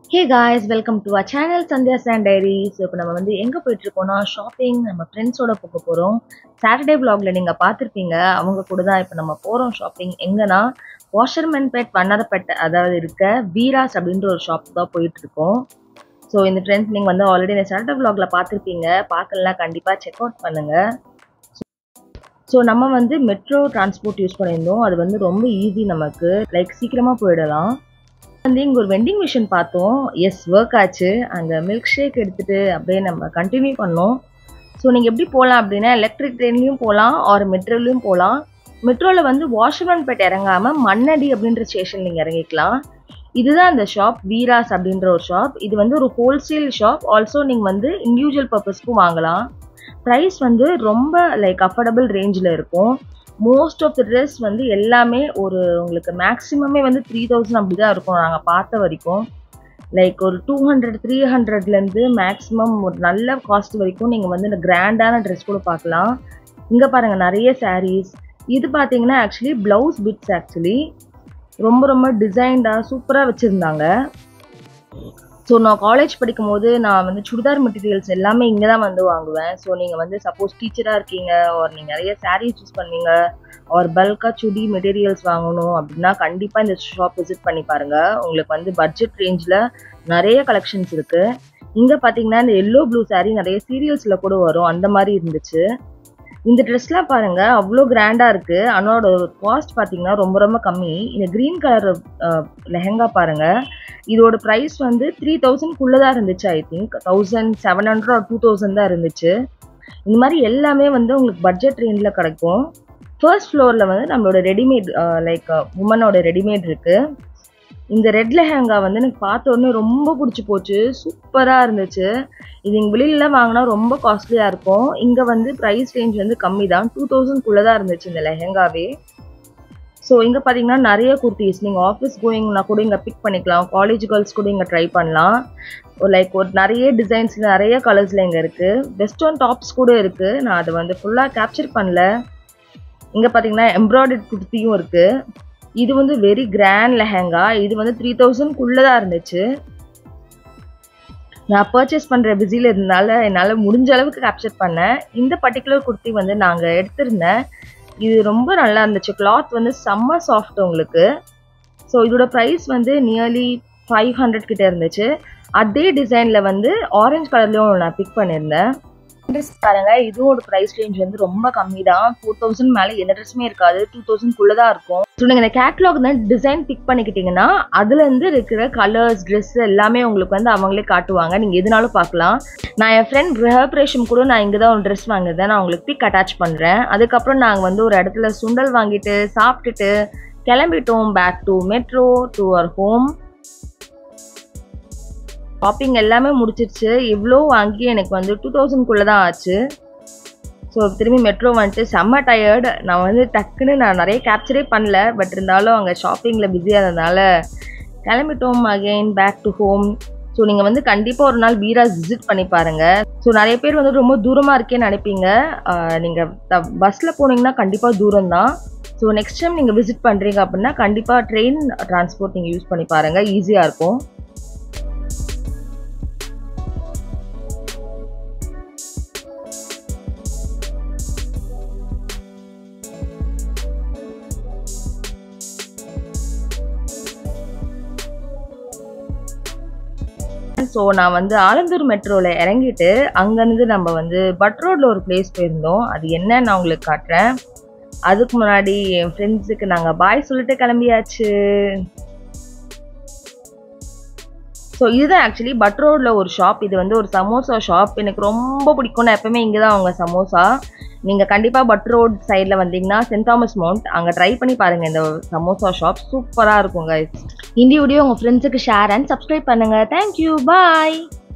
hey guys welcome to a channel Sandhya sand diary so இப்போ நம்ம வந்து எங்கே போயிட்டுருக்கோம்னா ஷாப்பிங் நம்ம ஃப்ரெண்ட்ஸோட போக போகிறோம் சாட்டர்டே vlogல நீங்கள் பார்த்துருப்பீங்க அவங்க கூட தான் இப்போ நம்ம போகிறோம் ஷாப்பிங் எங்கன்னா வாஷர்மேன்பேட் வண்ணாரப்பேட்டை அதாவது இருக்க வீராஸ் அப்படின்ற ஒரு ஷாப் தான் போயிட்டுருக்கோம் ஸோ இந்த ஃப்ரெண்ட்ஸ் நீங்கள் வந்து ஆல்ரெடி இந்த சாட்டர்டே vlogல பார்த்துருப்பீங்க பார்க்கலாம் கண்டிப்பாக செக் அவுட் பண்ணுங்கள் ஸோ நம்ம வந்து மெட்ரோ டிரான்ஸ்போர்ட் யூஸ் பண்ணியிருந்தோம் அது வந்து ரொம்ப ஈஸி நமக்கு லைக் சீக்கிரமாக போயிடலாம் வந்து இங்கே ஒரு வெண்டிங் மிஷின் பார்த்தோம் எஸ் ஒர்க் ஆச்சு அந்த மில்க் ஷேக் எடுத்துகிட்டு அப்படியே நம்ம கண்டினியூ பண்ணோம் ஸோ நீங்கள் எப்படி போகலாம் அப்படின்னா எலக்ட்ரிக் ட்ரெயின்லையும் போகலாம் ஆர் மெட்ரோலையும் போகலாம் மெட்ரோவில் வந்து வாஷர்மேன்பேட் இறங்காமல் மண்ணடி அப்படின்ற ஸ்டேஷன் நீங்கள் இறங்கிக்கலாம் இதுதான் அந்த ஷாப் வீராஸ் அப்படின்ற ஒரு ஷாப் இது வந்து ஒரு ஹோல்சேல் ஷாப் ஆல்சோ நீங்கள் வந்து இண்டிவிஜுவல் பர்பஸ்க்கும் வாங்கலாம் ப்ரைஸ் வந்து ரொம்ப லைக் அஃபோர்டபுள் ரேஞ்சில் இருக்கும் மோஸ்ட் ஆஃப் த ட்ரெஸ் வந்து எல்லாமே ஒரு உங்களுக்கு மேக்ஸிமமே வந்து த்ரீ தௌசண்ட் அப்படி தான் இருக்கும் நாங்கள் பார்த்த வரைக்கும் லைக் ஒரு டூ ஹண்ட்ரட் த்ரீ ஹண்ட்ரட்லேருந்து மேக்ஸிமம் ஒரு நல்ல காஸ்ட் வரைக்கும் நீங்கள் வந்து இந்த கிராண்டான ட்ரெஸ் கூட பார்க்கலாம் இங்கே பாருங்கள் நிறைய சாரீஸ் இது பார்த்தீங்கன்னா ஆக்சுவலி ப்ளவுஸ் பிட்ஸ் ஆக்சுவலி ரொம்ப ரொம்ப டிசைன்டாக சூப்பராக வச்சுருந்தாங்க ஸோ நான் காலேஜ் படிக்கும் போது நான் வந்து சுடிதார் மெட்டீரியல்ஸ் எல்லாமே இங்கே தான் வந்து வாங்குவேன் ஸோ நீங்கள் வந்து சப்போஸ் டீச்சராக இருக்கீங்க ஒரு நீங்கள் நிறைய சாரீஸ் யூஸ் பண்ணீங்க ஒரு பல்காக சுடி மெட்டீரியல்ஸ் வாங்கணும் அப்படின்னா கண்டிப்பாக இந்த ஷாப் விசிட் பண்ணி பாருங்கள் உங்களுக்கு வந்து பட்ஜெட் ரேஞ்சில் நிறைய கலெக்ஷன்ஸ் இருக்குது இங்கே பார்த்தீங்கன்னா இந்த எல்லோ ப்ளூ saree நிறைய சீரியல்ஸில் கூட வரும் அந்த மாதிரி இருந்துச்சு இந்த ட்ரெஸ்லாம் பாருங்க அவ்வளோ கிராண்டாக இருக்குது அதனோட காஸ்ட் பார்த்தீங்கன்னா ரொம்ப ரொம்ப கம்மி இந்த க்ரீன் கலர் லெஹங்கா பாருங்க இதோட ப்ரைஸ் வந்து த்ரீ தௌசண்ட்குள்ளே தான் இருந்துச்சு I think thousand seven hundred two thousand தான் இருந்துச்சு இந்த மாதிரி எல்லாமே வந்து உங்களுக்கு பட்ஜெட் ரேஞ்சில் கிடைக்கும் ஃபர்ஸ்ட் ஃப்ளோரில் வந்து நம்மளோட ரெடிமேட் லைக் உமனோட ரெடிமேட் இருக்குது இந்த ரெட் லெஹங்கா வந்து எனக்கு பார்த்த உடனே ரொம்ப பிடிச்சி போச்சு சூப்பராக இருந்துச்சு இது இங்கே வெளியிலலாம் வாங்கினா ரொம்ப காஸ்ட்லியாக இருக்கும் இங்கே வந்து ப்ரைஸ் ரேஞ்ச் வந்து கம்மி தான் டூ தௌசண்ட்குள்ளே தான் இருந்துச்சு இந்த லெஹங்காவே ஸோ இங்கே பார்த்தீங்கன்னா நிறைய குர்த்திஸ் நீங்கள் ஆஃபீஸ் கோயிங்னா கூட இங்கே பிக் பண்ணிக்கலாம் காலேஜ் கேர்ள்ஸ் கூட இங்கே ட்ரை பண்ணலாம் லைக் ஒரு நிறைய டிசைன்ஸ் நிறைய கலர்ஸில் இங்கே இருக்குது வெஸ்டர்ன் டாப்ஸ் கூட இருக்குது நான் அதை வந்து ஃபுல்லாக கேப்சர் பண்ணல இங்கே பார்த்தீங்கன்னா எம்ப்ராய்டரி குர்த்தியும் இருக்குது இது வந்து வெரி கிராண்ட் லெஹங்கா இது வந்து த்ரீ தௌசண்ட்குள்ளே தான் இருந்துச்சு நான் பர்ச்சேஸ் பண்ணுற பிஸியில் இருந்தனால என்னால் முடிஞ்ச அளவுக்கு கேப்சர் பண்ணேன் இந்த பர்டிகுலர் குர்த்தி வந்து நாங்கள் எடுத்திருந்தேன் இது ரொம்ப நல்லா இருந்துச்சு கிளாத் வந்து செம்ம சாஃப்ட் உங்களுக்கு ஸோ இதோட ப்ரைஸ் வந்து நியர்லி ஃபைவ் ஹண்ட்ரட் கிட்ட இருந்துச்சு அதே டிசைனில் வந்து ஆரஞ்சு கலர்லேயும் நான் பிக் பண்ணியிருந்தேன் ட்ரெஸ் பாருங்க இதுவோட ப்ரைஸ் ரேஞ்ச் வந்து ரொம்ப கம்மி தான் ஃபோர் தௌசண்ட் மேலே எந்த ட்ரெஸ்ஸுமே இருக்காது டூ தௌசண்ட்குள்ளே தான் இருக்கும் ஸோ நீங்கள் இந்த கேட்லாக் தான் டிசைன் பிக் பண்ணிக்கிட்டீங்கன்னா அதுலேருந்து இருக்கிற கலர்ஸ் ட்ரெஸ் எல்லாமே உங்களுக்கு வந்து அவங்களே காட்டுவாங்க நீங்கள் எதுனாலும் பார்க்கலாம் நான் என் ஃப்ரெண்ட் கிரகப்பிரேஷம் கூட நான் இங்கே தான் ஒரு ட்ரெஸ் வாங்கியிருந்தேன் நான் உங்களுக்கு பிக் அட்டாச் பண்ணுறேன் அதுக்கப்புறம் நாங்கள் வந்து ஒரு இடத்துல சுண்டல் வாங்கிட்டு சாப்பிட்டுட்டு கிளம்பிட்டோம் back to metro to our home shopping எல்லாமே முடிச்சிருச்சு இவ்வளோ வாங்கி எனக்கு வந்து டூ தௌசண்ட்குள்ளே தான் ஆச்சு ஸோ திரும்பி மெட்ரோ வந்துட்டு செம்ம டயர்டு நான் வந்து டக்குன்னு நான் நிறைய கேப்சரே பண்ணல பட் இருந்தாலும் அங்கே ஷாப்பிங்கில் பிஸியாக இருந்ததுனால கிளம்பிட்டோம் again back to home so நீங்கள் வந்து கண்டிப்பாக ஒரு நாள் வீராஸ் விசிட் பண்ணி பாருங்கள் ஸோ நிறைய பேர் வந்து ரொம்ப தூரமாக இருக்கேன்னு நினைப்பீங்க நீங்கள் பஸ்ஸில் போனீங்கன்னா கண்டிப்பாக தூரம் தான் ஸோ நெக்ஸ்ட் டைம் நீங்கள் விசிட் பண்ணுறீங்க அப்படின்னா கண்டிப்பாக ட்ரெயின் டிரான்ஸ்போர்ட் நீங்கள் யூஸ் பண்ணி பாருங்கள் ஈஸியாக இருக்கும் ஸோ நான் வந்து ஆலந்தூர் மெட்ரோவில் இறங்கிட்டு அங்கேருந்து நம்ம வந்து பட் ரோட்டில் ஒரு பிளேஸ் போயிருந்தோம் அது என்னன்னு நான் உங்களுக்கு காட்டுறேன் அதுக்கு முன்னாடி என் ஃப்ரெண்ட்ஸுக்கு நாங்கள் பாய் சொல்லிட்டு கிளம்பியாச்சு ஸோ இதுதான் ஆக்சுவலி பட் ரோடில் ஒரு ஷாப் இது வந்து ஒரு சமோசா ஷாப் எனக்கு ரொம்ப பிடிக்கும் நான் எப்பவுமே இங்கே தான் அவங்க சமோசா நீங்கள் கண்டிப்பாக பட் ரோட் சைடில் வந்தீங்கன்னா சென்ட் தாமஸ் மவுண்ட் அங்கே ட்ரை பண்ணி பாருங்கள் இந்த சமோசா ஷாப் சூப்பராக இருக்கும் கைஸ் இந்த வீடியோ உங்கள் ஃப்ரெண்ட்ஸுக்கு ஷேர் அண்ட் சப்ஸ்கிரைப் பண்ணுங்கள் தேங்க்யூ பாய்